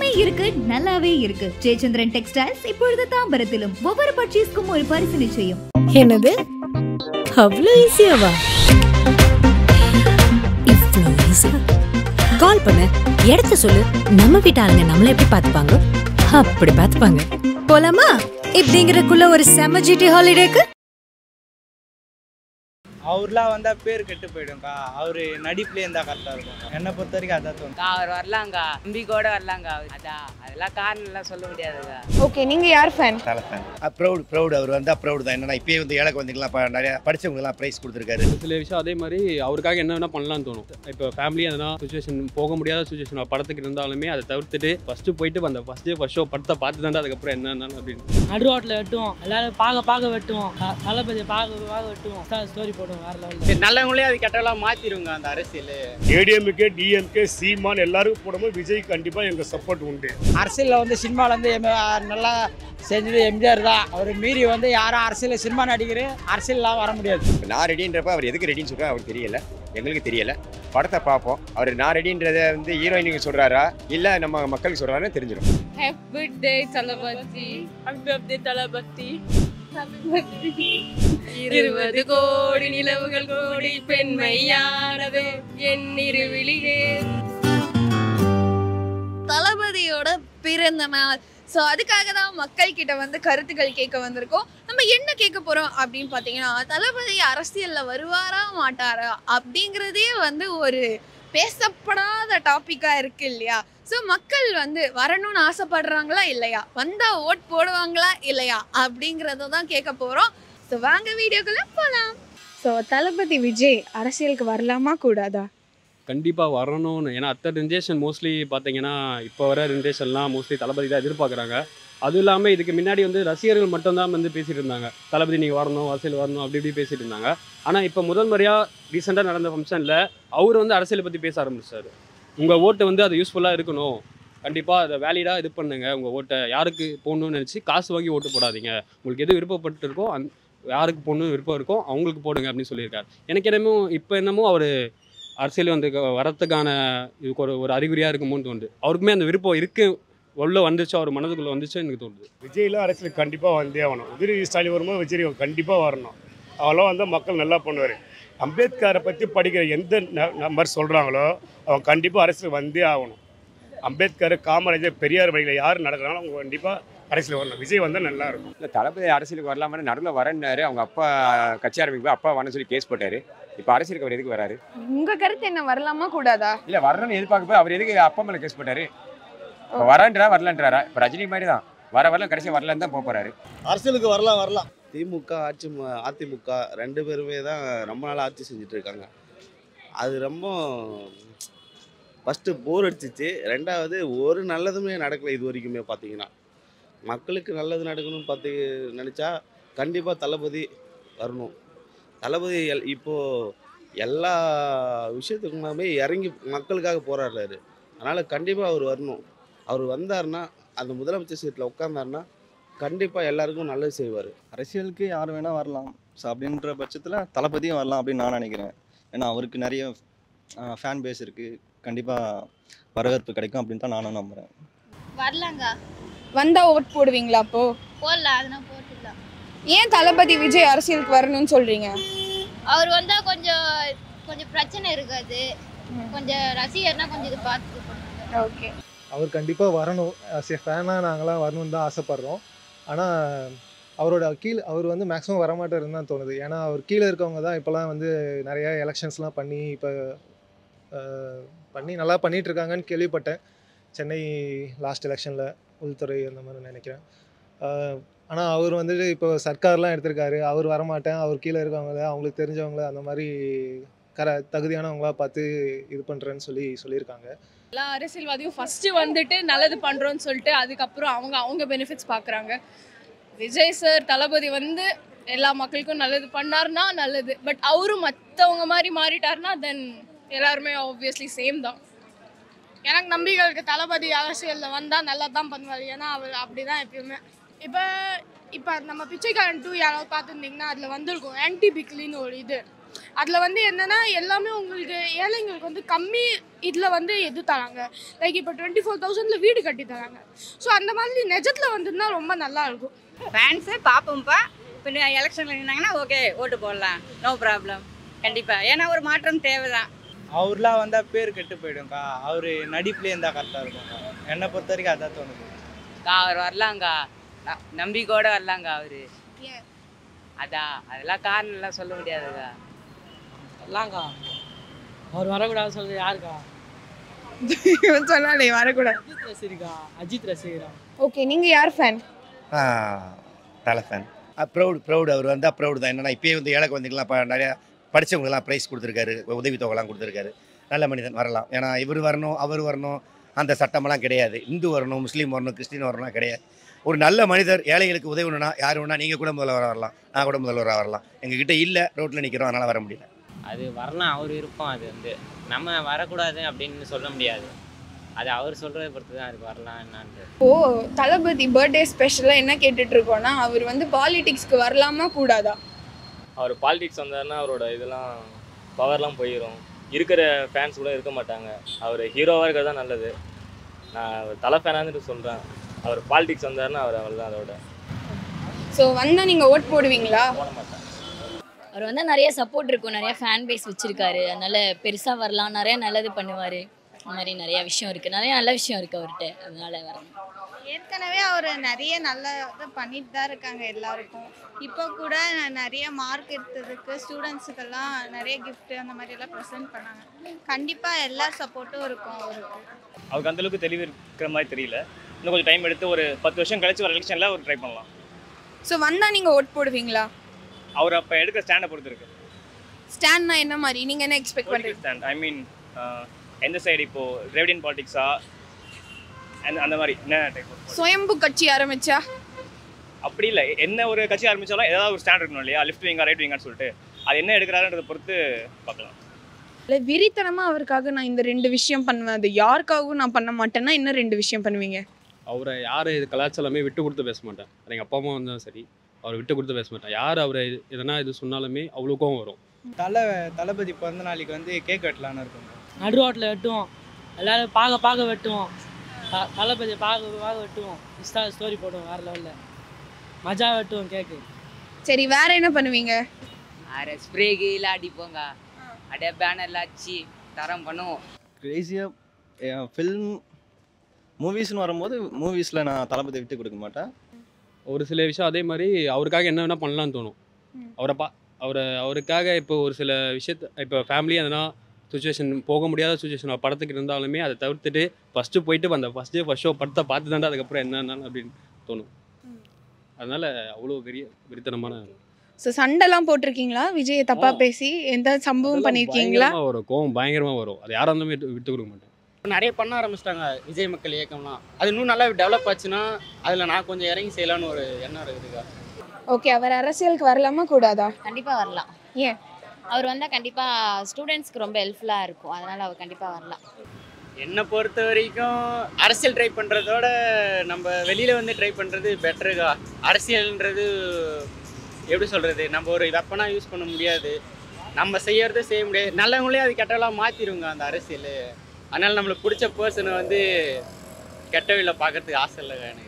இருக்கு நல்லாவே இருக்கு ஜெயச்சந்திரன் டெக்ஸ்டைல்ஸ் இப்பொழுது தாம்பரத்திலும் ஒவ்வொரு பர்ச்சேஸ்க்கும் ஒரு பரிசு நிச்சயம் என்னது அவ்வளோ ஈஸியாவா இவ்வளோ ஈஸி கால் பண்ணு இடத்த சொல்லு நம்ம வீட்டு ஆளுங்க நம்மள எப்படி பார்த்துப்பாங்க அப்படி பார்த்துப்பாங்க போலாமா இப்படிங்கிறக்குள்ள ஒரு செம ஜிடி ஹாலிடேக்கு அவர்லாம் வந்தா பேர் கெட்டு போயிடும்க்கா அவரு நடிப்புலேயே இருந்தா கரெக்டாக இருக்கும் என்னை பொறுத்த வரைக்கும் அதான் தோணும் அக்கா, அவர் வரலாங்க நம்பிக்கையோட வரலாங்க அதான் அதெல்லாம் காரணம் எல்லாம் சொல்ல முடியாதுங்க ஓகே நீங்க யார் ஃபேன் தலை ஃபேன் ப்ரௌட் ப்ரௌட் அவர் வந்தால் ப்ரௌட் தான் என்னன்னா இப்பயே வந்து ஏழை குழந்தைங்களாம் இப்போ நிறைய படிச்சவங்கலாம் ப்ரைஸ் கொடுத்துருக்காரு சில விஷயம் அதே மாதிரி அவருக்காக என்ன வேணா பண்ணலாம்னு தோணும் இப்போ ஃபேமிலி எதனா சுச்சுவேஷன் போக முடியாத சுச்சுவேஷன் படத்துக்கு இருந்தாலுமே அதை தவிர்த்துட்டு ஃபர்ஸ்ட் போயிட்டு அந்த ஃபர்ஸ்ட் டே ஃபர்ஸ்ட் ஷோ படத்தை பார்த்து தான் அதுக்கப்புறம் என்னன்னு அப்படின்னு நடு ரோட்டில் வெட்டுவோம் எல்லாரும் பார்க்க பார்க்க வெட்டுவோம் த- தளபதியை பார்க்க பார்க்க வெட்டுவோம் ஸ்டோரி போடுவோம் வேற லெவலில் நல்லவங்களே அது கெட்டவெல்லாம் மாத்திருங்க அந்த அரசியல் ஏடிஎம்கே டிஎம்கே சீமான் எல்லாருக்கும் போடும்போது விஜய் கண்டிப்பாக எங்கள் சப்போர்ட் உண்டு அரசியலில் வந்து சினிமாவில் வந்து எம் நல்லா செஞ்சது எம்ஜிஆர் தான் அவர் மீறி வந்து யாரும் அரசியல் சினிமா நடிகர் அரசியல்லாம் வர முடியாது நான் ரெடின்றப்ப அவர் எதுக்கு ரெடின்னு சொல்கிறா அவருக்கு தெரியல எங்களுக்கு தெரியல படத்தை பார்ப்போம் அவர் நான் ரெடின்றதை வந்து ஹீரோயினுக்கு சொல்கிறாரா இல்லை நம்ம மக்களுக்கு சொல்கிறாருன்னு தெரிஞ்சிடும் happy birthday Thalapathy happy birthday Thalapathy இருபது கோடி நிலவுகள் கோடி பெண்மையானது என் இருவிழியே தளபதியோட பிறந்த நாள் ஸோ அதுக்காக தான் மக்கள் கிட்ட வந்து கருத்துக்கள் கேட்க வந்திருக்கோம் நம்ம என்ன கேட்க போறோம் அப்படின்னு பார்த்தீங்கன்னா தளபதி அரசியல்ல வருவாரா மாட்டாரா அப்படிங்கிறதே வந்து ஒரு பேசப்படாத டாப்பிக்கா இருக்கு இல்லையா ஸோ மக்கள் வந்து வரணும்னு ஆசைப்படுறாங்களா இல்லையா வந்தா ஓட் போடுவாங்களா இல்லையா அப்படிங்கிறத தான் கேட்க போறோம் ஸோ வாங்க வீடியோக்குள்ள போகலாம் ஸோ தளபதி விஜய் அரசியலுக்கு வரலாமா கூடாதா கண்டிப்பாக வரணும்னு ஏன்னா அத்த ஜென்ரேஷன் மோஸ்ட்லி பார்த்தீங்கன்னா இப்போ வர ஜென்ரேஷன்லாம் மோஸ்ட்லி தளபதி தான் எதிர்பார்க்குறாங்க அதுவும் இல்லாமல் இதுக்கு முன்னாடி வந்து ரசிகர்கள் மட்டும்தான் வந்து பேசிட்டு இருந்தாங்க தளபதி நீங்கள் வரணும் அரசியல் வரணும் அப்படி இப்படி பேசிட்டு இருந்தாங்க ஆனால் இப்போ முதல் முறையாக ரீசெண்டாக நடந்த ஃபங்க்ஷனில் அவர் வந்து அரசியலை பற்றி பேச ஆரம்பிச்சாரு உங்கள் ஓட்டு வந்து அது யூஸ்ஃபுல்லாக இருக்கணும் கண்டிப்பாக அதை வேலிடாக இது பண்ணுங்க உங்கள் ஓட்டை யாருக்கு போடணும்னு நினச்சி காசு வாங்கி ஓட்டு போடாதீங்க உங்களுக்கு எது விருப்பப்பட்டு இருக்கோ அந் யாருக்கு போடணும் விருப்பம் இருக்கோ அவங்களுக்கு போடுங்க அப்படின்னு சொல்லியிருக்காரு எனக்கு என்னமோ இப்போ என்னமோ அவர் அரசியல் வந்து க- வரத்துக்கான இதுக்கு ஒரு ஒரு அறிகுறியாக இருக்குமோன்னு தோணுது அவருக்குமே அந்த விருப்பம் இருக்கு உள்ள வந்துச்சு அவர் மனதுக்குள்ள வந்துச்சு எனக்கு தோணுது விஜய்லாம் அரசியலுக்கு கண்டிப்பாக வந்தே ஆகணும் உதயநிதி ஸ்டாலின் வரும்போது விஜய் கண்டிப்பாக வரணும் அவெல்லாம் வந்தால் மக்கள் நல்லா பண்ணுவார் அம்பேத்கரை பற்றி படிக்கிற எந்த ந- நபர் சொல்கிறாங்களோ அவன் கண்டிப்பாக அரசியல் வந்தே ஆகணும் அம்பேத்கர் காமராஜர் பெரியார் வழியில் யார் நடக்கிறாங்களோ அவங்க கண்டிப்பாக அரசியல் வரணும் விஜய் வந்தால் நல்லா இருக்கும் இல்லை தளபதி அரசியலுக்கு வரலாமல் நடுவில் வரேன்னாரு அவங்க அப்பா கட்சி ஆரம்பிக்கும் அப்பா வரணும்னு சொல்லி கேஸ் போட்டார் இப்போ அரசியலுக்கு அவர் எதுக்கு வராரு உங்க கருத்து என்ன வரலாமா கூடாதா இல்லை வரணும்னு எதிர்பார்க்க போய் அவர் எதுக்கு அப்பா மேலே கேஸ் போட்டார் இப்போ வரன்றா வரலன்றாரா இப்போ ரஜினி மாதிரி தான் வர வரல கடைசியாக வரலன்னு தான் போக போகிறாரு அரசியலுக்கு வரலாம் வரலாம் திமுக ஆட்சி ம- அதிமுக ரெண்டு பேருமே தான் ரொம்ப நாள் ஆட்சி செஞ்சுட்டு இருக்காங்க அது ரொம்ப ஃபஸ்ட்டு போர் அடிச்சிச்சு ரெண்டாவது ஒரு நல்லதுமே நடக்கலை இது வரைக்குமே பார்த்தீங்கன்னா மக்களுக்கு நல்லது நடக்கணும்னு பார்த்து நினச்சா கண்டிப்பாக தளபதி வரணும் தளபதி எல் இப்போது எல்லா விஷயத்துக்குமே இறங்கி மக்களுக்காக போராடுறாரு அதனால் கண்டிப்பாக அவர் வரணும் அவர் வந்தாருன்னா அந்த முதலமைச்சர் சீட்டில் உட்காந்தாருன்னா கண்டிப்பாக எல்லாருக்கும் நல்லது செய்வார் அரசியலுக்கு யார் வேணால் வரலாம் ஸோ அப்படின்ற பட்சத்தில் தளபதியும் வரலாம் அப்படின்னு நான் நினைக்கிறேன் ஏன்னா அவருக்கு நிறைய ஃபேன் பேஸ் இருக்குது கண்டிப்பாக வரவேற்பு கிடைக்கும் அப்படின்னு தான் நானும் நம்புகிறேன் வரலாங்க வந்தா ஓட் போடுவீங்களா அப்போ போடலாம் அதெல்லாம் போட்டுடலாம் ஏன் தளபதி விஜய் அரசியலுக்கு வரணும்னு சொல்றீங்க அவர் வந்தா கொஞ்சம் கொஞ்சம் பிரச்சனை இருக்காது கொஞ்சம் ரசிகர்னா கொஞ்சம் இது பார்த்து பண்ணுவாங்க ஓகே அவர் கண்டிப்பாக வரணும் ஆஸ் எ ஃபேனாக நாங்களாம் வரணும்னு தான் ஆசைப்பட்றோம் ஆனால் அவரோட கீழ் அவர் வந்து மேக்ஸிமம் வரமாட்டாருன்னு தான் தோணுது ஏன்னா அவர் கீழே இருக்கவங்க தான் இப்போலாம் வந்து நிறைய எலெக்ஷன்ஸ்லாம் பண்ணி இப்போ பண்ணி நல்லா பண்ணிட்டு இருக்காங்கன்னு கேள்விப்பட்டேன் சென்னை லாஸ்ட் எலெக்ஷனில் உள்துறை அந்த மாதிரி நினைக்கிறேன் ஆனால் அவர் வந்துட்டு இப்போ சர்க்கார்லாம் எடுத்திருக்காரு அவர் வரமாட்டேன் அவர் கீழே இருக்கவங்கள அவங்களுக்கு தெரிஞ்சவங்கள அந்த மாதிரி கர தகுதியானவங்களா பார்த்து இது பண்ணுறேன்னு சொல்லி சொல்லியிருக்காங்க எல்லா அரசியல்வாதியும் ஃபர்ஸ்ட் வந்துட்டு நல்லது பண்றோம்னு சொல்லிட்டு அதுக்கப்புறம் அவங்க அவங்க பெனிஃபிட்ஸ் பார்க்குறாங்க விஜய் சார் தளபதி வந்து எல்லா மக்களுக்கும் நல்லது பண்ணாருன்னா நல்லது பட் அவரும் மற்றவங்க மாதிரி மாறிட்டாருன்னா தென் எல்லாருமே ஆப்வியஸ்லி சேம் தான் எனக்கு நம்பிக்கை இருக்கு தளபதி அரசியலில் வந்தால் நல்லா தான் பண்ணுவார் ஏன்னா அவர் அப்படி தான் எப்பயுமே இப்போ இப்போ நம்ம பிச்சைக்காரன் டூ யாராவது பார்த்துருந்தீங்கன்னா அதில் வந்திருக்கும் ஆன்டி பிக்லின்னு ஒரு இது அதில் வந்து என்னென்னா எல்லாமே உங்களுக்கு ஏழைங்களுக்கு வந்து கம்மி இதில் வந்து இது தராங்க லைக் இப்போ டுவெண்ட்டி ஃபோர் தௌசண்டில் வீடு கட்டி தராங்க ஸோ அந்த மாதிரி நிஜத்தில் வந்துருந்தா ரொம்ப நல்லா இருக்கும் ஃபேன்ஸு பார்ப்போம்ப்பா இப்போ எலெக்ஷனில் நின்னாங்கன்னா ஓகே ஓட்டு போடலாம் நோ ப்ராப்ளம் கண்டிப்பாக ஏன்னா ஒரு மாற்றம் தேவைதான் அவர்லாம் வந்தால் பேர் கெட்டு போயிடும்க்கா அவர் நடிப்புலேயே இருந்தால் கரெக்டாக இருக்கும்க்கா என்னை பொறுத்த வரைக்கும் அதான் தோணுது அக்கா அவர் வரலாங்க்கா ந- நம்பிக்கையோட வரலாங்க அவரு அதான் அதெல்லாம் காரணம் எல்லாம் சொல்ல முடியாதுக்கா வரலாங்க்கா அவர் வரக்கூடாது சொல்றது யாருக்கா இவன் சொன்னாலே வரக்கூடாது அஜித் ரசிகா அஜித் ரசிகரா ஓகே நீங்க யார் ஃபேன் தலை ஃபேன் ப்ரௌட் ப்ரௌட் அவர் வந்தால் ப்ரௌட் தான் என்னன்னா இப்பயே வந்து ஏழை குழந்தைங்களாம் இப்போ நிறையா படித்தவங்கலாம் ப்ரைஸ் கொடுத்துருக்காரு உதவித்தொகைலாம் கொடுத்துருக்காரு நல்ல மனிதன் வரலாம் ஏன்னா இவர் வரணும் அவர் வரணும் அந்த சட்டமெல்லாம் கிடையாது இந்து வரணும் முஸ்லீம் வரணும் கிறிஸ்டின் வரணும் கிடையாது ஒரு நல்ல மனிதர் ஏழைகளுக்கு உதவணும்னா யார் வேணா நீங்கள் கூட முதல்வராக வரலாம் நான் கூட முதல்வராக வரலாம் எங்ககிட்ட இல்லை ரோட்டில் நிற்கிறோம் அதனால் வர முடியல அது வரலாம் அவர் விருப்பம் அது வந்து நம்ம வரக்கூடாது அப்படின்னு சொல்ல முடியாது அது அவர் சொல்கிறத பொறுத்து தான் இருக்கு வரலாம் என்னான்ட்டு ஓ தளபதி பர்த்டே ஸ்பெஷலாக என்ன கேட்டுட்டு இருக்கோம்னா அவர் வந்து பாலிடிக்ஸ்க்கு வரலாமா கூடாதா அவர் பாலிடிக்ஸ் வந்தாருன்னா அவரோட இதெல்லாம் பவர்லாம் போயிடும் இருக்கிற ஃபேன்ஸ் கூட இருக்க மாட்டாங்க அவர் ஹீரோவாக இருக்கிறது தான் நல்லது நான் அவர் தலை ஃபேனான்னு சொல்கிறேன் அவர் பாலிடிக்ஸ் வந்தாருன்னா அவர் அவள் தான் அதோட ஸோ வந்தா நீங்க ஓட் போடுவீங்களா அவர் வந்து நிறைய சப்போர்ட் இருக்கும் நிறைய ஃபேன் பேஸ் வச்சிருக்காரு அதனால பெருசா வரலாம் நிறைய நல்லது பண்ணுவாரு இந்த மாதிரி நிறைய விஷயம் இருக்கு நிறைய நல்ல விஷயம் இருக்கு அவர்கிட்ட அதனால வரணும் ஏற்கனவே அவர் நிறைய நல்ல இது பண்ணிட்டு தான் இருக்காங்க எல்லாருக்கும் இப்போ கூட நிறைய மார்க் எடுத்ததுக்கு ஸ்டூடெண்ட்ஸுக்கெல்லாம் நிறைய gift அந்த மாதிரி எல்லாம் ப்ரெசென்ட் பண்ணாங்க கண்டிப்பாக எல்லா சப்போர்ட்டும் இருக்கும் அவருக்கு அவருக்கு அந்த அளவுக்கு தெளிவு இருக்கிற மாதிரி தெரியல இன்னும் கொஞ்சம் டைம் எடுத்து ஒரு பத்து வருஷம் கழிச்சு ஒரு எலெக்ஷனில் ஒரு ட்ரை பண்ணலாம் ஸோ வந்தா நீங்க ஓட் போடுவீங்களா அவர் அப்போ எடுக்கிற ஸ்டாண்டை பொறுத்து இருக்கு ஸ்டாண்ட்னா என்ன மாதிரி நீங்க என்ன எக்ஸ்பெக்ட் பண்றீங்க ஸ்டாண்ட் ஐ மீன் எந்த சைடு இப்போ டிரைவிடியன் பாலிடிக்ஸா அந்த அந்த மாதிரி என்ன டைப் சுயம்பு கட்சி ஆரம்பிச்சா அப்படி இல்லை என்ன ஒரு கட்சி ஆரம்பிச்சாலும் ஏதாவது ஒரு ஸ்டாண்ட் இருக்கணும் இல்லையா லெஃப்ட் விங்கா ரைட் விங்கான்னு சொல்லிட்டு அது என்ன எடுக்கிறாருன்றதை பொறுத்து பார்க்கலாம் இல்லை வெறித்தனமா அவருக்காக நான் இந்த ரெண்டு விஷயம் பண்ணுவேன் அது யாருக்காகவும் நான் பண்ண மாட்டேன்னா என்ன ரெண்டு விஷயம் பண்ணுவீங்க அவரை யார் இது கலாச்சாரமே விட்டு கொடுத்து பேச மாட்டேன் அது எங்கள் அப்பா அம்மா வந்தாலும் சரி அவரை விட்டு கொடுத்து பேச மாட்டேன் யார் அவரை இது- எதனா இது சொன்னாலுமே அவ்வளோ கோவம் வரும் தலை தளபதி பிறந்த நாளைக்கு வந்து கேக் வெட்டலான்னு இருக்கோம் நடு ரோட்டில் வெட்டுவோம் எல்லாரும் பார்க்க பார்க்க வெட்டுவோம் த- தளபதியை பார்க்க பார்க்க வெட்டுவோம் இன்ஸ்டா ஸ்டோரி போடுவோம் வேறு லெவலில் மஜா வெட்டுவோம் கேக்கு சரி வேற என்ன பண்ணுவீங்க அரை ஸ்ப்ரே கீழே அடிப்போங்க அப்படியே பேனர்ல அடிச்சு தரம் பண்ணுவோம் க்ரேஸியாக ஃபில்ம் மூவிஸ்னு வரும்போது மூவிஸில் நான் தளபதி விட்டு கொடுக்க மாட்டேன் ஒரு சில விஷயம் அதே மாதிரி அவருக்காக என்ன வேணால் பண்ணலான்னு தோணும் அவரை பா அவரை அவருக்காக இப்போ ஒரு சில விஷயத்த இப்போ ஃபேமிலி எதனா சுச்சுவேஷன் போக முடியாத சுச்சுவேஷன் படத்துக்கு இருந்தாலுமே அதை தவிர்த்துட்டு ஃபஸ்ட்டு போயிட்டு அந்த ஃபஸ்ட்டு ஃபஸ்ட் ஷோ படத்தை பார்த்து தாண்டா அதுக்கப்புறம் என்ன அப்படின்னு தோணும் அதனால அவ்வளோ பெரிய வெறித்தனமான ஸோ சண்டைலாம் போட்டிருக்கீங்களா விஜயை தப்பா பேசி எந்த சம்பவம் பண்ணியிருக்கீங்களா பயங்கரமா வரும் கோவம் பயங்கரமாக வரும் அது யாராக இருந்தாலுமே விட்டு விட்டு கொடுக்க மாட்டேன் நிறைய பண்ண ஆரம்பிச்சிட்டாங்க விஜய் மக்கள் இயக்கம்லாம் அது இன்னும் நல்லா டெவலப் ஆச்சுன்னா அதில் நான் கொஞ்சம் இறங்கி செய்யலான்னு ஒரு எண்ணம் இருக்குதுக்கா ஓகே அவர் அரசியலுக்கு வரலாமா கூடாதா கண்டிப்பாக வரலாம் ஏன் அவர் வந்தால் கண்டிப்பாக ஸ்டூடெண்ட்ஸ்க்கு ரொம்ப ஹெல்ப்ஃபுல்லாக இருக்கும் அதனால் அவர் கண்டிப்பாக வரலாம் என்னை பொறுத்த வரைக்கும் அரசியல் ட்ரை பண்ணுறதோட நம்ம வெளியில் வந்து ட்ரை பண்ணுறது பெட்டருக்கா அரசியல்ன்றது எப்படி சொல்கிறது நம்ம ஒரு வெப்பனாக யூஸ் பண்ண முடியாது நம்ம செய்யறதை செய்ய முடியாது நல்லவங்களே அது கெட்டவெல்லாம் மாற்றிடுங்க அந்த அரசியல் அதனால் நம்மளுக்கு பிடிச்ச பர்சனை வந்து கெட்ட வழியில் பார்க்கறதுக்கு ஆசை இல்லைங்க எனக்கு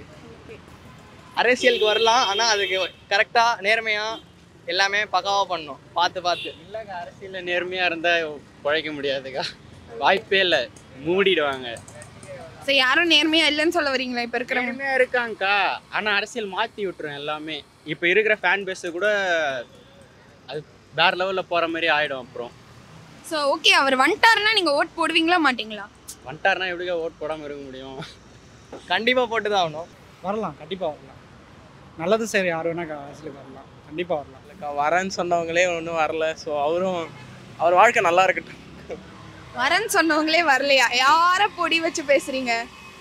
அரசியலுக்கு வரலாம் ஆனால் அதுக்கு கரெக்டாக நேர்மையாக எல்லாமே பக்காவாக பண்ணணும் பார்த்து பார்த்து இல்லைங்க அரசியலில் நேர்மையாக இருந்தால் பிழைக்க முடியாதுக்கா வாய்ப்பே இல்லை மூடிடுவாங்க ஸோ யாரும் நேர்மையா இல்லைன்னு சொல்ல வரீங்களா இப்போ இருக்கிற நேர்மையாக இருக்காங்கக்கா ஆனால் அரசியல் மாற்றி விட்டுரும் எல்லாமே இப்போ இருக்கிற ஃபேன் பேஸு கூட அது வேறு லெவலில் போகிற மாதிரி ஆகிடும் அப்புறம் ஸோ ஓகே அவர் வந்துட்டாருன்னா நீங்க ஓட் போடுவீங்களா மாட்டீங்களா வந்துட்டாருன்னா எப்படிக்கா ஓட் போடாமல் இருக்க முடியும் கண்டிப்பாக போட்டு தான் ஆகணும் வரலாம் கண்டிப்பாக வரலாம் நல்லது சரி யார் வேணா அரசியலுக்கு வரலாம் கண்டிப்பாக வரலாம் இல்லைக்கா வரேன்னு சொன்னவங்களே ஒன்றும் வரல ஸோ அவரும் அவர் வாழ்க்கை நல்லா இருக்கட்டும் வரேன்னு சொன்னவங்களே வரலையா யார பொடி வச்சு பேசுறீங்க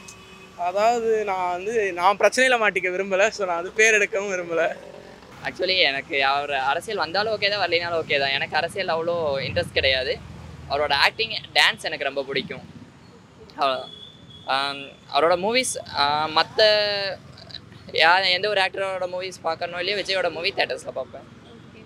அதாவது நான் வந்து நான் பிரச்சனையில் மாட்டிக்க விரும்பலை ஸோ நான் வந்து பேர் எடுக்கவும் விரும்பலை ஆக்சுவலி எனக்கு அவர் அரசியல் வந்தாலும் ஓகே தான் வரலைனாலும் ஓகே தான் எனக்கு அரசியல் அவ்வளோ இன்ட்ரெஸ்ட் கிடையாது அவரோட ஆக்டிங் டான்ஸ் எனக்கு ரொம்ப பிடிக்கும் அவ்வளவுதான். ஆம், அவரோட மூவிஸ் மற்ற யா எந்த ஒரு ஆக்டரோட மூவிஸ் பார்க்கணும் இல்லையோ விஜயோட மூவி தேட்டர்ஸில் பார்ப்பேன்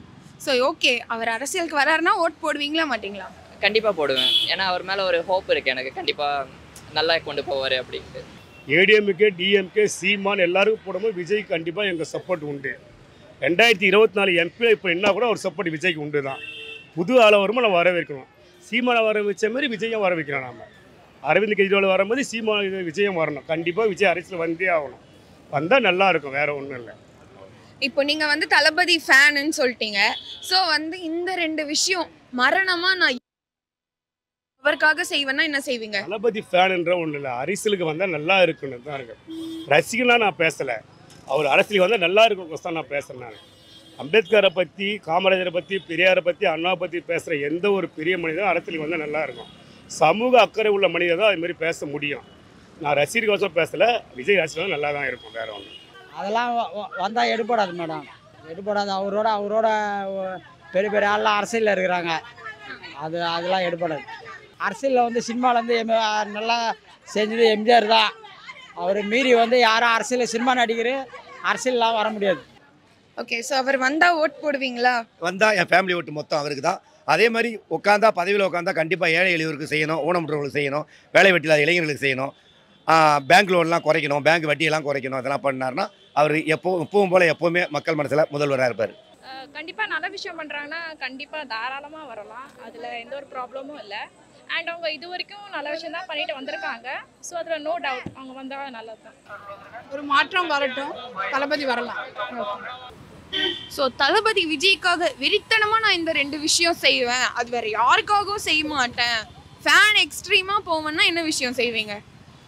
ஸோ ஓகே அவர் அரசியலுக்கு வராருன்னா ஓட் போடுவீங்களா மாட்டீங்களா கண்டிப்பாக போடுவேன் ஏன்னா அவர் மேலே ஒரு ஹோப் இருக்குது எனக்கு கண்டிப்பாக நல்லா கொண்டு போவார் அப்படின்ட்டு ஏடிஎம்கே டிஎம்கே சீமான் எல்லாருக்கும் போடும்போது விஜய் கண்டிப்பாக எங்கள் சப்போர்ட் உண்டு ரெண்டாயிரத்தி இருபத்தி நாலு எம்பி இப்போ என்ன கூட ஒரு சப்போர்ட் விஜய்க்கு உண்டு தான் புது ஆளை வருமா நான் வரவேற்கணும் சீமானை வர வச்ச மாதிரி விஜயம் வர வைக்கிறோம் நாம அரவிந்த் கெஜ்ரிவால் வரும்போது சீமான விஜயம் வரணும் கண்டிப்பாக விஜய் அரசியல் வந்தே ஆகணும் வந்தால் நல்லா இருக்கும் வேற ஒன்றும் இல்லை இப்போ நீங்க வந்து தளபதி ஃபேனுன்னு சொல்லிட்டீங்க ஸோ வந்து இந்த ரெண்டு விஷயம் மரணமா நான் அவருக்காக செய்வேன்னா என்ன செய்வீங்க தளபதி ஃபேனுன்ற ஒன்றும் இல்லை அரசியலுக்கு வந்தால் நல்லா இருக்குன்னு தான் இருக்கு ரசிகனா நான் பேசலை அவர் அரசியலுக்கு வந்தால் நல்லா இருக்கும் தான் நான் பேசுகிறேன் நான் அம்பேத்கரை பற்றி காமராஜரை பற்றி பெரியாரை பற்றி அண்ணாவை பற்றி பேசுகிற எந்த ஒரு பெரிய மனிதனும் அரசியலுக்கு வந்தால் நல்லா இருக்கும் சமூக அக்கறை உள்ள மனிதர் தான் அது மாதிரி பேச முடியும் நான் ரசிகர்களுக்கோசம் பேசலை விஜய் ரசிகர்கள் நல்லா தான் இருக்கும் வேற ஒன்று அதெல்லாம் வந்தால் எடுபடாது மேடம் எடுபடாது அவரோட அவரோட ஒ- பெரிய பெரிய ஆள்லாம் அரசியலில் இருக்கிறாங்க அது அதெல்லாம் எடுபடாது அரசியலில் வந்து சினிமாவில் வந்து நல்லா செஞ்சது எம்ஜிஆர் தான் அவர் மீறி வந்து யாரும் அரசியல் சினிமா நடிகர் அரசியல்லாம் வர முடியாது ஓகே ஸோ அவர் வந்தா ஓட் போடுவீங்களா வந்தால் என் ஃபேமிலி ஓட்டு மொத்தம் அவருக்கு தான் அதே மாதிரி உட்காந்தா பதவியில் உட்காந்தா கண்டிப்பாக ஏழை எளியவருக்கு செய்யணும் ஊனமுற்றவர்களுக்கு செய்யணும் வேலை வெட்டி இல்லாத இளைஞர்களுக்கு செய்யணும் பேங்க் லோன்லாம் குறைக்கணும் பேங்க் வட்டியெல்லாம் குறைக்கணும் அதெல்லாம் பண்ணாருன்னா அவர் எப்போ எப்பவும் போல் எப்போவுமே மக்கள் மனசில் முதல்வராக இருப்பார் கண்டிப்பாக நல்ல விஷயம் பண்ணுறாங்கன்னா கண்டிப்பாக தாராளமாக வரலாம் அதில் எந்த ஒரு ப்ராப்ளமும் இல்லை அண்ட் அவங்க இது வரைக்கும் நல்ல விஷயம் தான் பண்ணிட்டு வந்திருக்காங்க ஸோ அதில் நோ டவுட் அவங்க வந்தால் நல்லது தான் ஒரு மாற்றம் வரட்டும் தளபதி வரலாம் ஸோ தளபதி விஜய்க்காக வெறித்தனமா நான் இந்த ரெண்டு விஷயம் செய்வேன் அது வேற யாருக்காகவும் செய்ய மாட்டேன் ஃபேன் எக்ஸ்ட்ரீமா போவேன்னா என்ன விஷயம் செய்வீங்க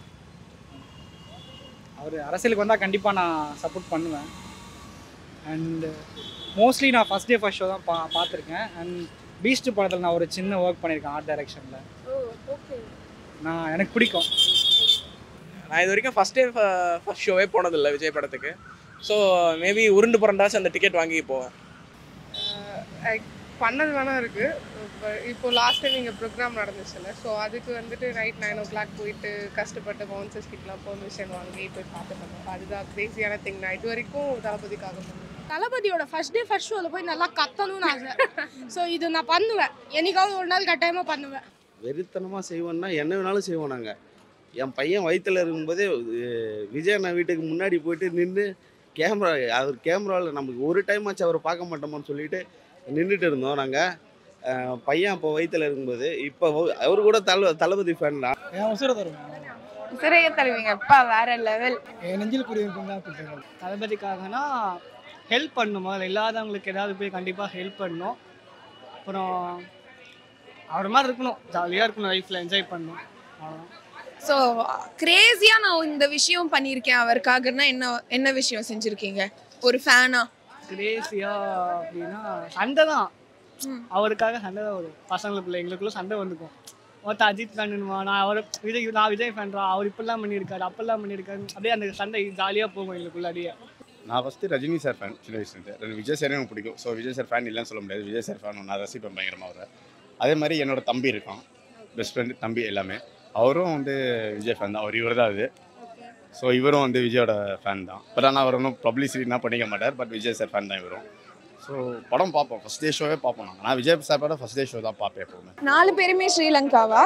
அவர் அரசியலுக்கு வந்தால் கண்டிப்பாக நான் சப்போர்ட் பண்ணுவேன் அண்டு மோஸ்ட்லி நான் ஃபஸ்ட் டே ஃபஸ்ட் ஷோ தான் பா பார்த்துருக்கேன் அண்ட் பீஸ்ட் படத்தில் நான் ஒரு சின்ன ஒர்க் பண்ணியிருக்கேன் ஆர்ட் டைரக்ஷனில் நான் எனக்கு பிடிக்கும் நான் இது வரைக்கும் ஃபஸ்ட் டே ஃபஸ்ட் ஷோவே போனதில்லை விஜய் படத்துக்கு ஸோ மேபி உருண்டு புரண்டாச்சும் அந்த டிக்கெட் வாங்கி போவேன் பண்ணது வேணா இருக்கு இப்ப- இப்போ லாஸ்ட் டைம் இங்கே ப்ரோக்ராம் நடந்துச்சுல்ல ஸோ அதுக்கு வந்துட்டு நைட் நைன் ஓ கிளாக் போயிட்டு கஷ்டப்பட்டு பவுன்சர்ஸ் கிட்டலாம் பெர்மிஷன் வாங்கி போய் பார்த்து பண்ணோம் அதுதான் கிரேசியான திங் நான் இது வரைக்கும் தளபதிக்காக பண்ணேன் தளபதியோட ஃபர்ஸ்ட் டே ஃபர்ஸ்ட் ஷோவில் போய் நல்லா கத்தணும்னு ஆசை ஸோ இது நான் பண்ணுவேன் என்னைக்காவது ஒரு நாள் கட்டாயமாக பண்ணுவேன் வெறித்தனமாக செய்வோம்னா என்ன வேணாலும் செய்வோம் நாங்கள் என் பையன் வயித்துல இருக்கும்போதே அஹ், விஜய் அண்ணா வீட்டுக்கு முன்னாடி போயிட்டு நின்று கேமரா அவர் கேமராவில் நமக்கு ஒரு டைம் ஆச்சு அவரை பார்க்க மாட்டோமான்னு சொல்லிட்டு நின்றுட்டு இருந்தோம் நாங்கள் பையன் அப்போ வயித்துல இருக்கும்போது இப்போ அவர் கூட தல தளபதி ஃபேன் தான் என் உசுர தரும் சிறைய தருவீங்க அப்பா வேற லெவல் என் நெஞ்சில் குடியிருக்கும் தான் கொடுத்துருக்கோம் தளபதிக்காகனா ஹெல்ப் பண்ணணும் முதல்ல இல்லாதவங்களுக்கு ஏதாவது போய் கண்டிப்பாக ஹெல்ப் பண்ணணும் அப்புறம் அவர் மாதிரி இருக்கணும் ஜாலியாக இருக்கணும் லைஃப்பில் என்ஜாய் பண்ணணும் அவ்வளோதான் ஸோ கிரேசியா நான் இந்த விஷயம் பண்ணியிருக்கேன் அவருக்காகன்னா என்ன என்ன விஷயம் செஞ்சிருக்கீங்க ஒரு ஃபேனா கிரேசியா அப்படின்னா சண்டை தான் அவருக்காக சண்டை தான் வரும் பசங்களுக்குள்ள எங்களுக்குள்ள சண்டை வந்துக்கும் ஒருத்த அஜித் ஃபேனுமா நான் அவர் விஜய் நான் விஜய் ஃபேன்ரா அவர் இப்படிலாம் பண்ணியிருக்காரு அப்பெல்லாம் பண்ணியிருக்காரு அப்படியே அந்த சண்டை ஜாலியாக போகும் எங்களுக்குள்ள அப்படியே நான் ஃபஸ்ட்டு ரஜினி சார் ஃபேன் சின்ன வயசுலேருந்து ரெண்டு விஜய் சார் எனக்கு பிடிக்கும் ஸோ விஜய் சார் ஃபேன் இல்லைன்னு சொல்ல முடியாது விஜய் சார் ஃபேன் நான் ரசிப்பேன் பயங்கரமாக அவரை அதே மாதிரி என்னோட தம்பி இருக்கான் பெஸ்ட் ஃப்ரெண்டு தம்பி எல்லாமே அவரும் வந்து விஜய் ஃபேன் தான் அவர் இவர் தான் அது ஸோ இவரும் வந்து விஜயோட ஃபேன் தான் பட் ஆனால் அவர் ஒன்றும் பப்ளிசிட்டினா பண்ணிக்க மாட்டார் பட் விஜய் சார் ஃபேன் தான் இவரும் ஸோ படம் பார்ப்போம் ஃபஸ்ட் டே ஷோவே பார்ப்போம் நாங்கள் நான் விஜய் சாரோட ஃபஸ்ட் டே ஷோ தான் பார்ப்பேன் எப்போவுமே நாலு பேருமே ஸ்ரீலங்காவா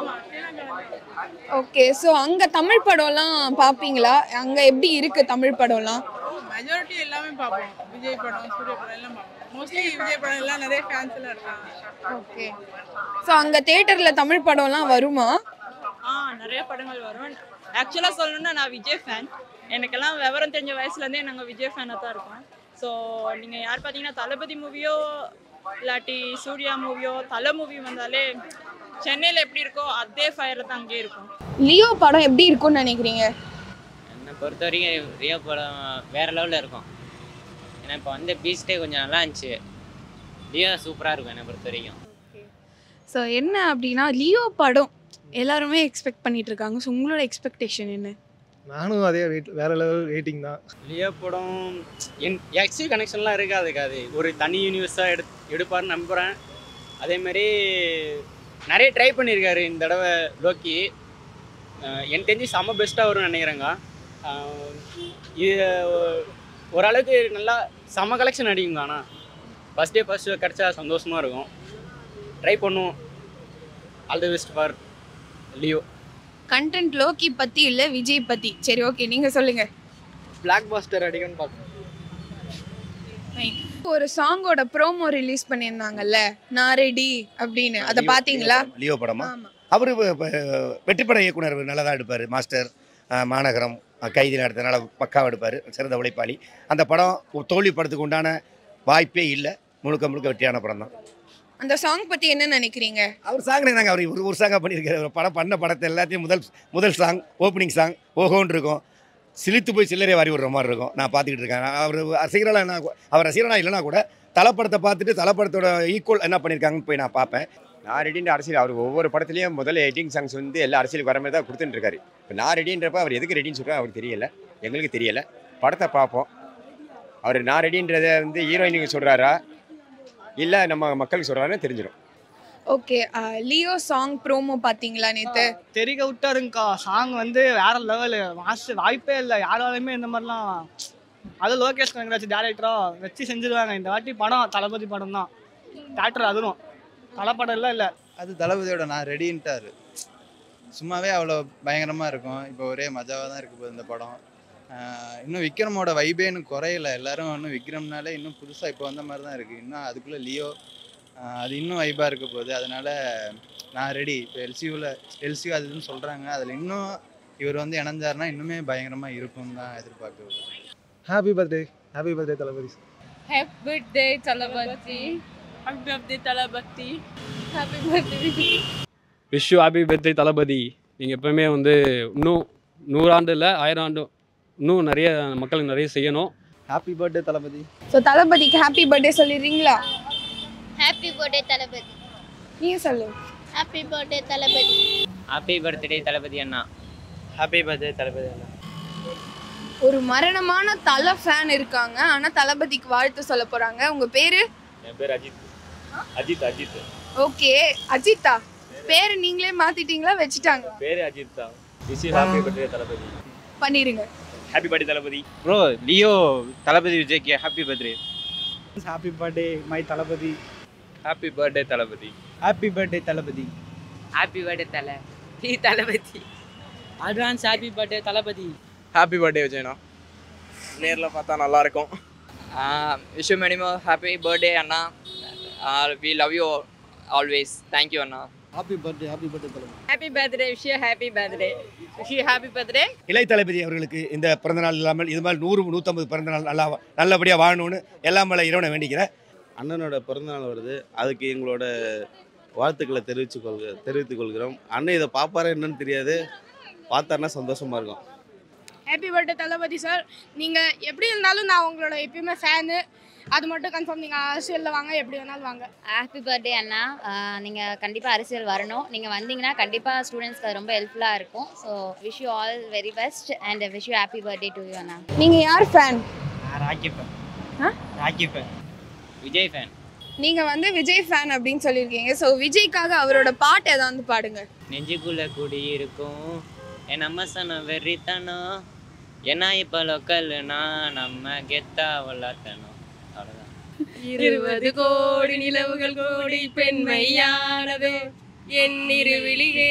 ஓகே ஸோ அங்க தமிழ் படம்லாம் பார்ப்பீங்களா அங்க எப்படி இருக்கு தமிழ் படம்லாம் மெஜாரிட்டி எல்லாமே பார்ப்போம் விஜய் படம் சூர்யா படம் எல்லாம் பார்ப்போம் மோஸ்ட்லி விஜய் படம் எல்லாம் நிறைய ஃபேன்ஸ் எல்லாம் இருக்காங்க ஓகே ஸோ அங்க தேட்டர்ல தமிழ் படம்லாம் வருமா ஆ நிறைய படங்கள் வரும் ஆக்சுவலாக சொல்லணும்னா நான் விஜய் ஃபேன் எனக்கெல்லாம் விவரம் தெரிஞ்ச வயசுலேருந்தே நாங்கள் விஜய் ஃபேனாக தான் இருக்கோம் ஸோ நீங்கள் யார் பார்த்தீங்கன்னா தளபதி மூவியோ இல்லாட்டி சூர்யா மூவியோ தலை மூவி வந்தாலே சென்னையில் எப்படி இருக்கோ அதே ஃபயரில் தான் அங்கேயே இருக்கும் லியோ படம் எப்படி இருக்கும்னு நினைக்கிறீங்க என்னை பொறுத்த வரைக்கும் ரியோ படம் வேறு லெவலில் இருக்கும் ஏன்னா இப்போ வந்து பீஸ்டே கொஞ்சம் நல்லா இருந்துச்சு லியோ சூப்பராக இருக்கும் என்னை பொறுத்த வரைக்கும் ஸோ என்ன அப்படின்னா லியோ படம் எல்லாருமே எக்ஸ்பெக்ட் பண்ணிட்டு இருக்காங்க ஸோ உங்களோட எக்ஸ்பெக்டேஷன் என்ன நானும் அதே வெயிட் வேற லெவல் வெயிட்டிங் தான் லியோ படம் என் எக்ஸி கனெக்ஷன்லாம் இருக்காது அது ஒரு தனி யூனிவர்ஸாக எடு எடுப்பார்னு நம்புகிறேன் அதேமாரி நிறைய ட்ரை பண்ணியிருக்காரு இந்த தடவை லோக்கி அஹ் எனக்கு தெரிஞ்சு செம்ம பெஸ்ட்டாக வரும்னு நினைக்கிறேங்க அஹ் இது ஓரளவுக்கு நல்லா செம்ம கலெக்ஷன் அடிக்குங்க ஆனால் ஃபஸ்ட் டே ஃபஸ்ட் ஷோ கிடச்சா சந்தோஷமாக இருக்கும் ட்ரை பண்ணுவோம் all the best for Leo content Lokki பத்தி இல்ல விஜய் பத்தி சரி ஓகே நீங்க சொல்லுங்க பிளாக் பாஸ்டர் அடிக்கணும்னு பார்க்கணும் ஒரு சாங்கோட ப்ரோமோ ரிலீஸ் பண்ணியிருந்தாங்கல்ல நான் ரெடி அப்படின்னு அதை பாத்தீங்களா லியோ படமா அவர் வெற்றிப்பட இயக்குனர் நல்லா தான் எடுப்பார் மாஸ்டர் அஹ், மாநகரம் அஹ், கைதி நடத்த நல்லா பக்காவாக எடுப்பார் சிறந்த உழைப்பாளி அந்த படம் ஒரு தோல்வி படத்துக்கு உண்டான வாய்ப்பே இல்லை முழுக்க முழுக்க வெற்றியான படம் தான் அந்த சாங் பத்தி என்ன நினைக்கிறீங்க அவர் சாங் நாங்கள் அவர் ஒரு ஒரு சாங்காக பண்ணியிருக்காரு ஒரு படம் பண்ண படத்தை எல்லாத்தையும் முதல் முதல் சாங் ஓப்பனிங் சாங் ஓஹோன்னு இருக்கும் சிலித்து போய் சில்லறை வாரி விடுற மாதிரி இருக்கும் நான் பார்த்துக்கிட்டு இருக்கேன் அவர் ரசிகராக நான் அவர் ரசிகராக இல்லைனா கூட தலைப்படத்தை பார்த்துட்டு தலைப்படத்தோட ஈக்குவல் என்ன பண்ணியிருக்காங்கன்னு போய் நான் பார்ப்பேன் நான் ரெடின்ற அரசியல் அவர் ஒவ்வொரு படத்துலையும் முதல்ல எடிட்டிங் சாங்ஸ் வந்து எல்லா அரசியலுக்கு வர மாதிரி தான் கொடுத்துட்டு இருக்காரு இப்போ நான் ரெடின்றப்ப அவர் எதுக்கு ரெடின்னு சொல்கிறார் அவருக்கு தெரியல எங்களுக்கு தெரியல படத்தை பார்ப்போம் அவர் நான் ரெடின்றதை வந்து ஹீரோயினுக்கு சொல்கிறாரா இல்லை நம்ம மக்களுக்கு சொல்கிறாருன்னு தெரிஞ்சிடும் ஓகே லியோ சாங் ப்ரோமோ பாத்தீங்களா நேத்து தெரிக்க விட்டாருங்கக்கா சாங் வந்து வேற லெவலு மாஸ்டர் வாய்ப்பே இல்லை யாராலுமே இந்த மாதிரிலாம் அது லோகேஷ் கனகராஜ் டேரக்டரா வச்சு செஞ்சிருவாங்க இந்த வாட்டி படம் தளபதி படம் தான் தேட்டர் அதுவும் தலைப்படம் எல்லாம் இல்லை அது தளபதியோட நான் ரெடின்ட்டாரு சும்மாவே அவ்வளோ பயங்கரமாக இருக்கும் இப்போ ஒரே மஜாவாக தான் இருக்கு போகுது இந்த படம் ஆஹ் இன்னும் விக்ரமோட வைபே இன்னும் குறையல எல்லாரும் இன்னும் விக்ரம்னாலே இன்னும் புதுசாக இப்போ வந்த மாதிரி தான் இருக்குது இன்னும் அதுக்குள்ளே லியோ ஆஹ் அது இன்னும் வைபாக இருக்க போகுது அதனால நான் ரெடி இப்போ எல்சியூவில் எல்சியூ அது இதுன்னு சொல்கிறாங்க அதில் இன்னும் இவர் வந்து இணைஞ்சாருன்னா இன்னுமே பயங்கரமாக இருக்கும்னு தான் எதிர்பார்க்குறது happy birthday happy birthday Thalapathy happy birthday Thalapathy happy birthday Thalapathy happy birthday wish you happy birthday Thalapathy நீங்கள் எப்பவுமே வந்து இன்னும் நூறாண்டு இல்லை ஆயிரம் ஆண்டு இன்னும் நிறைய மக்களுக்கு நிறைய செய்யணும் ஹாப்பி பர்த்டே தளபதி ஸோ தளபதிக்கு ஹாப்பி பர்த்டே சொல்லிடுறீங்களா ஹாப்பி பர்த்டே தளபதி நீங்க சொல்லு happy birthday Thalapathy happy birthday Thalapathy அண்ணா ஹாப்பி பர்த்டே தளபதி அண்ணா ஒரு மரணமான தல ஃபேன் இருக்காங்க ஆனா தளபதிக்கு வாழ்த்து சொல்ல போறாங்க உங்க பேரு என் பேர் அஜித் அஜித் அஜித் ஓகே அஜித்தா பேரு நீங்களே மாத்திட்டீங்களா வச்சுட்டாங்க பேரு அஜித் தான் விஷ் ஹாப்பி பர்த்டே தளபதி பண்ணிருங்க happy birthday Thalapathy bro Leo Thalapathy விஜய்க்கு happy birthday happy birthday my Thalapathy happy birthday Thalapathy happy birthday Thalapathy happy birthday Thala நீ Thalapathy advance happy birthday Thalapathy happy birthday விஜயனா நேரில் பார்த்தா நல்லா இருக்கும் விஷ் மினிமம் ஹாப்பி பர்த்டே அண்ணா we love you always thank you அண்ணா happy birthday happy birthday Thalapathy happy birthday wish happy birthday wish happy birthday Ilaya Thalapathy அவர்களுக்கு இந்த பிறந்தநாள் இல்லாமல் இது மாதிரி நூறு நூற்றம்பது பிறந்தநாள் நல்லா நல்லபடியாக வாழணும்னு எல்லாம் மேலே இறைவனை வேண்டிக்கிறேன் அண்ணனோட பிறந்தநாள் வருது அதுக்கு எங்களோட வாழ்த்துக்களை தெரிவித்து கொள்க தெரிவித்துக் கொள்கிறோம் அண்ணன் இதை பார்ப்பாரா என்னன்னு தெரியாது பார்த்தாருன்னா சந்தோஷமா இருக்கும் ஹாப்பி பர்த்டே தளபதி சார் நீங்கள் எப்படி இருந்தாலும் நான் உங்களோட எப்பயுமே ஃபேனு அது மட்டும் கன்ஃபார்ம் நீங்கள் அரசியலில் வாங்க எப்படி வேணாலும் வாங்க ஹாப்பி பர்த்டே அண்ணா நீங்கள் கண்டிப்பாக அரசியல் வரணும் நீங்கள் வந்தீங்கன்னா கண்டிப்பாக ஸ்டூடெண்ட்ஸ்க்கு அது ரொம்ப ஹெல்ப்ஃபுல்லாக இருக்கும் so wish you all very best and wish you happy birthday to you அண்ணா நீங்க யார் fan Rocky fan Rocky fan Vijay fan நீங்க வந்து விஜய் ஃபேன் அப்படின்னு சொல்லியிருக்கீங்க ஸோ விஜய்க்காக அவரோட பாட்டு ஏதாவது பாடுங்க நெஞ்சுக்குள்ள குடி இருக்கும் என் நம்ம சனம் வெறித்தனம் ஏன்னா இப்போ லோக்கல்னா நம்ம கெத்தா வளர்த்தணும் அவ்வளோதான் இருபது கோடி நிலவுகள் கோடி பெண்மையானது என் இருவிழியே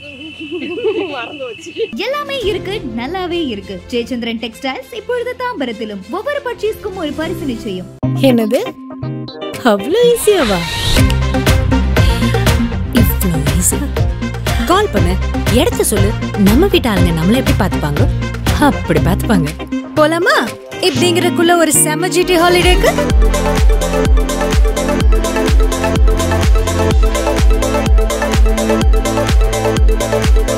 மறந்து வச்சு எல்லாமே இருக்கு நல்லாவே இருக்கு ஜெயச்சந்திரன் டெக்ஸ்டைல்ஸ் இப்பொழுது தாம்பரத்திலும் ஒவ்வொரு பர்ச்சேஸ்க்கும் ஒரு பரிசு நிச்சயம் என்னது அவ்வளோ ஈஸியாவா இவ்வளோ ஈஸி கால் பண்ணு இடத்த சொல்லு நம்ம வீட்டு ஆளுங்க நம்மள எப்படி பார்த்துப்பாங்க அப்படி பார்த்துப்பாங்க போலாமா இப்படிங்கிறதுக்குள்ள ஒரு செம ஜிடி ஹாலிடேக்கு